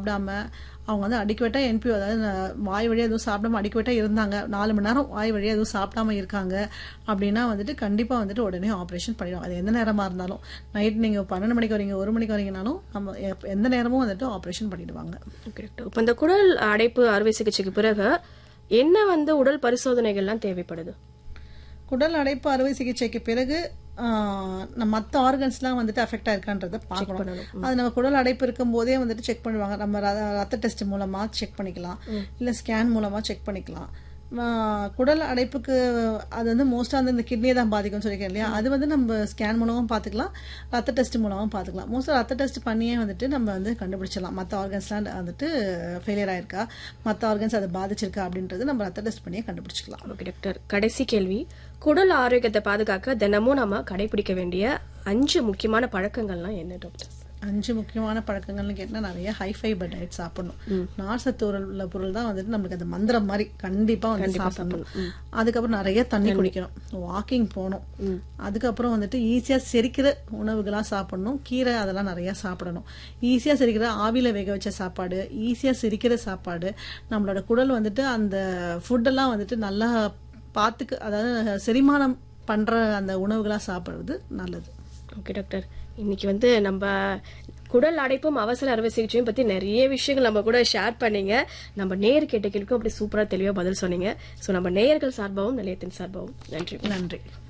சாப்பிடாம அவங்க வந்து அடிக்குவேட்டாக என்பிஓ அதாவது ந- வாய் வழியாக எதுவும் சாப்பிடாம அடிக்குவேட்டாக இருந்தாங்க நாலு மணி நேரம் வாய் வழியாக எதுவும் சாப்பிடாம இருக்காங்க அப்படின்னா வந்துட்டு கண்டிப்பாக வந்துட்டு உடனே ஆப்ரேஷன் பண்ணிடுவோம் அது எந்த நேரமாக இருந்தாலும் நைட் நீங்கள் பன்னெண்டு மணிக்கு வரீங்க ஒரு மணிக்கு வரீங்கனாலும் நம்ம எப்ப- எந்த நேரமும் வந்துட்டு ஆப்ரேஷன் பண்ணிடுவாங்க ஓகே டாக்டர் இப்போ இந்த குடல் அடைப்பு அறுவை சிகிச்சைக்கு பிறகு என்ன வந்து உடல் பரிசோதனைகள்லாம் தேவைப்படுது குடல் அடைப்பு அறுவை சிகிச்சைக்கு பிறகு ஆஹ், நம்ம மற்ற ஆர்கன்ஸ்லாம் வந்துட்டு அஃபெக்ட் ஆயிருக்கான்றத பார்க்கணும் அது நம்ம குடல் அடைப்பு இருக்கும் போதே வந்துட்டு செக் பண்ணுவாங்க நம்ம ர- ரத்த டெஸ்ட் மூலமா செக் பண்ணிக்கலாம் இல்ல ஸ்கேன் மூலமா செக் பண்ணிக்கலாம் ஆஹ், குடல் அடைப்புக்கு அது வந்து மோஸ்டா வந்து இந்த கிட்னியை தான் பாதிக்கும்னு சொல்லியிருக்கேன் இல்லையா அது வந்து நம்ம ஸ்கேன் மூலமும் பார்த்துக்கலாம் ரத்த டெஸ்ட் மூலமும் பார்த்துக்கலாம் மோஸ்டா ரத்த டெஸ்ட் பண்ணியே வந்துட்டு நம்ம வந்து கண்டுபிடிச்சிடலாம் மற்ற ஆர்கன்ஸ்லாம் வந்துட்டு ஃபெயிலியர் ஆயிருக்கா மற்ற ஆர்கன்ஸ் அதை பாதிச்சிருக்கா அப்படின்றது நம்ம ரத்த டெஸ்ட் பண்ணியே கண்டுபிடிச்சிக்கலாம் ஓகே டாக்டர் கடைசி கேள்வி குடல் ஆரோக்கியத்தை பாதுகாக்க தினமும் நம்ம கடைபிடிக்க வேண்டிய அஞ்சு முக்கியமான பழக்கங்கள்லாம் என்ன டாக்டர் அஞ்சு முக்கியமான பழக்கங்கள்னு கேட்டால் நிறைய ஹை ஃபைபர் டயட் சாப்பிடணும் நார்சத்து உள்ள பொருள் தான் வந்துட்டு நம்மளுக்கு அந்த மந்திரம் மாதிரி கண்டிப்பா வந்து சாப்பிடணும் அதுக்கப்புறம் நிறைய தண்ணி குடிக்கணும் வாக்கிங் போகணும் அதுக்கப்புறம் வந்துட்டு ஈஸியா செரிக்கிற உணவுகளா சாப்பிடணும் கீரை அதெல்லாம் நிறைய சாப்பிடணும் ஈஸியா செரிக்கிற ஆவியில வேக வச்ச சாப்பாடு ஈஸியா செரிக்கிற சாப்பாடு நம்மளோட குடல் வந்துட்டு அந்த ஃபுட்டெல்லாம் வந்துட்டு நல்லா பார்த்துக்க அதாவது செரிமானம் பண்ற அந்த உணவுகளா சாப்பிடுறது நல்லது ஓகே டாக்டர் இன்னைக்கு வந்து நம்ம குடல் அடைப்பும் அவசர அறுவை சிகிச்சையும் பத்தி நிறைய விஷயங்கள் நம்ம கூட ஷேர் பண்ணீங்க நம்ம நேர் கேட்ட கேள்விக்கும் அப்படி சூப்பரா தெளிவா பதில் சொன்னீங்க சோ நம்ம நேயர்கள் சார்பாகவும் நிலையத்தின் சார்பாகவும் நன்றி நன்றி